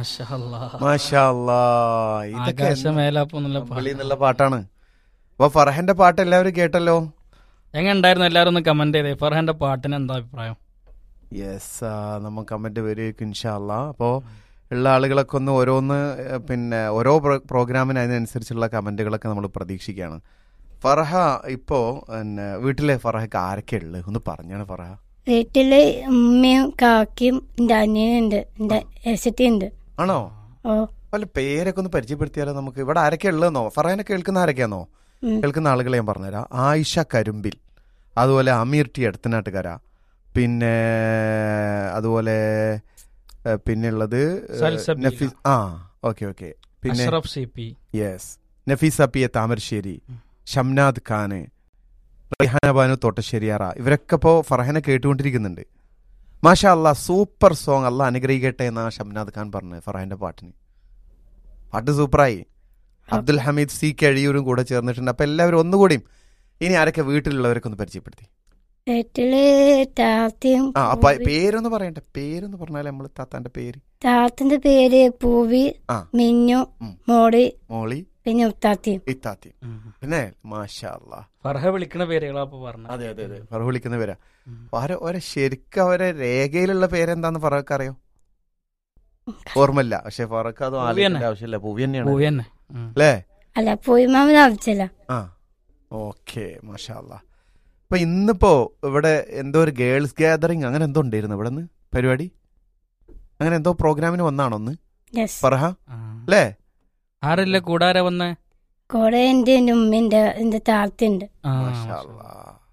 മാഷാ അല്ലാ. മാഷാ അല്ലാ. ഇതൊക്കെ ആകാശമേലാപ്പം എന്നുള്ള അമ്പിളി പാട്ട്. എന്നുള്ള പാട്ടാണ് അപ്പൊ ഫർഹന്റെ പാട്ട് എല്ലാവരും കേട്ടല്ലോ എങ്ങനെ ഉണ്ടായിരുന്നു എല്ലാവരും ഒന്ന് കമന്റ് ചെയ്തേ ഫർഹാന്റെ പാട്ടിന് എന്താ അഭിപ്രായം യെസ് നമ്മ കമന്റ് വരുമായിരിക്കും ഇൻഷാല്ല അപ്പോൾ ഉള്ള ആളുകളൊക്കെ ഒന്ന് ഓരോന്ന് ഏഹ്, പിന്നെ ഓരോ പ്രോ- പ്രോഗ്രാമിന് അതിനനുസരിച്ചുള്ള കമന്റുകളൊക്കെ നമ്മൾ പ്രതീക്ഷിക്കുകയാണ് ഫർഹ ഇപ്പോ പിന്നെ വീട്ടിലെ ഫർഹക്ക് ആരൊക്കെ ഉള്ളത് ഒന്ന് പറഞ്ഞാണ് ഫർഹ വീട്ടില് ഉമ്മയും കാക്കയും എന്റെ അനിയനുണ്ട് എന്റെ എസിറ്റി ഉണ്ട് ആണോ ഓ വല്ല പേരൊക്കെ ഒന്ന് പരിചയപ്പെടുത്തിയാലോ നമുക്ക് ഇവിടെ ആരൊക്കെ ഉള്ളതെന്നോ ഫർഹാനെ കേൾക്കുന്ന ആരൊക്കെയാന്നോ ഉം. കേൾക്കുന്ന ആളുകളെ ഞാൻ പറഞ്ഞുതരാം ആയിഷ കരുമ്പിൽ അതുപോലെ അമീർ ടി അടുത്തനാട്ടുകര പിന്നെ അതുപോലെ ഏഹ്, പിന്നെയുള്ളത് ഏഹ്, സൽസബീല. നഫീസ് ആ ഓക്കെ ഓക്കെ പിന്നെ Ashraf C P yes Nafeesa P A Thamarassery Shamnad Khan Raihana Banu തോട്ടശ്ശേരിയാറ ഇവരൊക്കെ ഇപ്പോൾ ഫർഹനെ കേട്ടുകൊണ്ടിരിക്കുന്നുണ്ട് മാഷാ അല്ലാ സൂപ്പർ സോങ് അല്ല അനുഗ്രഹിക്കട്ടെ എന്നാ ഷംനാദ് ഖാൻ പറഞ്ഞത് ഫർഹാന്റെ പാട്ടിന് പാട്ട് സൂപ്പറായി അബ്ദുൽ ഹമീദ് സി കഴിയൂരും കൂടെ ചേർന്നിട്ടുണ്ട് അപ്പൊ എല്ലാവരും ഒന്നുകൂടിയും ഇനി ആരൊക്കെ വീട്ടിലുള്ളവരൊക്കെ ഒന്ന് പരിചയപ്പെടുത്തി വീട്ടില് താത്തയും ആ അപ്പൊ പൂവി- പേരൊന്ന് പറയണ്ടേ പേരൊന്ന് പറഞ്ഞാലേ നമ്മള് താത്താന്റെ പേര് താത്തന്റെ പേര് പൂവി ആ. മിന്നു ഉം. മോളി മോളി പിന്നെ ഉത്താത്തിയും ഇത്താത്തി പിന്നെ മാഷാ അല്ലാ ഫർഹ വിളിക്കണ പേരുകളാ അപ്പൊ പറഞ്ഞ അതെ അതെ അതെ ഫറ വിളിക്കുന്ന പേരാ അവരെ ഓരെ ശരിക്കും അവരെ രേഖയിലുള്ള പേരെന്താന്ന് ഫറക്ക് അറിയോ ഓർമ്മയില്ല പക്ഷെ ഫറക്ക് അത് പൂവി ആലോചിക്കേണ്ട തന്നെ. ആവശ്യമില്ല പൂവി തന്നെയാണ് പൂവി തന്നെ ഉം. അല്ലേ അല്ല പൂയിമാമൻ ആവശ്യമില്ല ആ ഓക്കെ മാഷാല്ല ഇപ്പൊ ഇന്നിപ്പോ ഇവിടെ എന്തോ ഒരു ഗേൾസ് ഗ്യാതറിങ് അങ്ങനെ എന്തോ ഉണ്ടായിരുന്നു ഇവിടെ നിന്ന് പരിപാടി അങ്ങനെ എന്തോ പ്രോഗ്രാമിന് വന്നാണോ ഒന്ന് യെസ് ഫർഹ ആ. അല്ലേ ആരല്ലേ കൂടാര വന്നേ കൂടെ എന്റെ ഉമ്മിന്റെ എന്റെ താത്തയുണ്ട് ആ, മാഷാല്ലാ.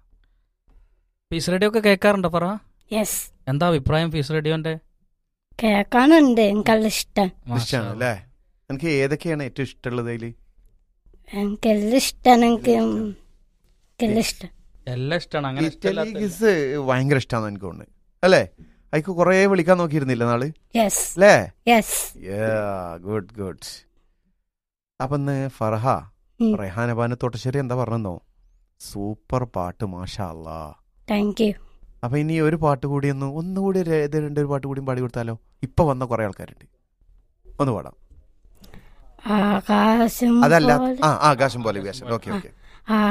ഫീസ് റേഡിയോ ഒക്കെ കേൾക്കാറുണ്ടോ ഫറ യെസ് എന്താ അഭിപ്രായം ഫീസ് റേഡിയോന്റെ കേൾക്കാനുണ്ട് എനിക്കല്ല ഇഷ്ടം ഇഷ്ടാണ് അല്ലേ എനിക്ക് ഏതൊക്കെയാണ് ഏറ്റവും ഇഷ്ടമുള്ളത് അതില് എനിക്കെല്ലാം ഇഷ്ടമാണ് എനിക്ക് എനിക്കെല്ലാം ഇഷ്ടം എല്ലാം ഇഷ്ടമാണ് അങ്ങനെ ഇറ്റലി ഇഷ്ടമില്ലാത്ത കിസ് ഭയങ്കര ഇഷ്ടമാണ് എനിക്ക് തോന്നുന്നത് അല്ലേ അതിക്ക് കുറേ വിളിക്കാൻ നോക്കിയിരുന്നില്ല നാള് യെസ് അല്ലേ യെസ് ഗുഡ് ഗുഡ് അപ്പൊ ഇന്ന് ഫർഹ ഉം. റെഹാന ബാന തോട്ടശ്ശേരി എന്താ പറഞ്ഞോ സൂപ്പർ പാട്ട് മാഷാ അല്ലാ താങ്ക് യു അപ്പൊ ഇനി ഒരു പാട്ട് കൂടി ഒന്ന് ഒന്നുകൂടി ഒരു ഏത് രണ്ട് ഒരു പാട്ട് കൂടി പാടി കൊടുത്താലോ ഇപ്പൊ വന്ന കുറെ ആൾക്കാരുണ്ട് ഒന്ന് പാടാം ആകാശം അതല്ല പോലെ ആ ആകാശം പോലെ വികാശം ഓക്കെ ഓക്കെ ആ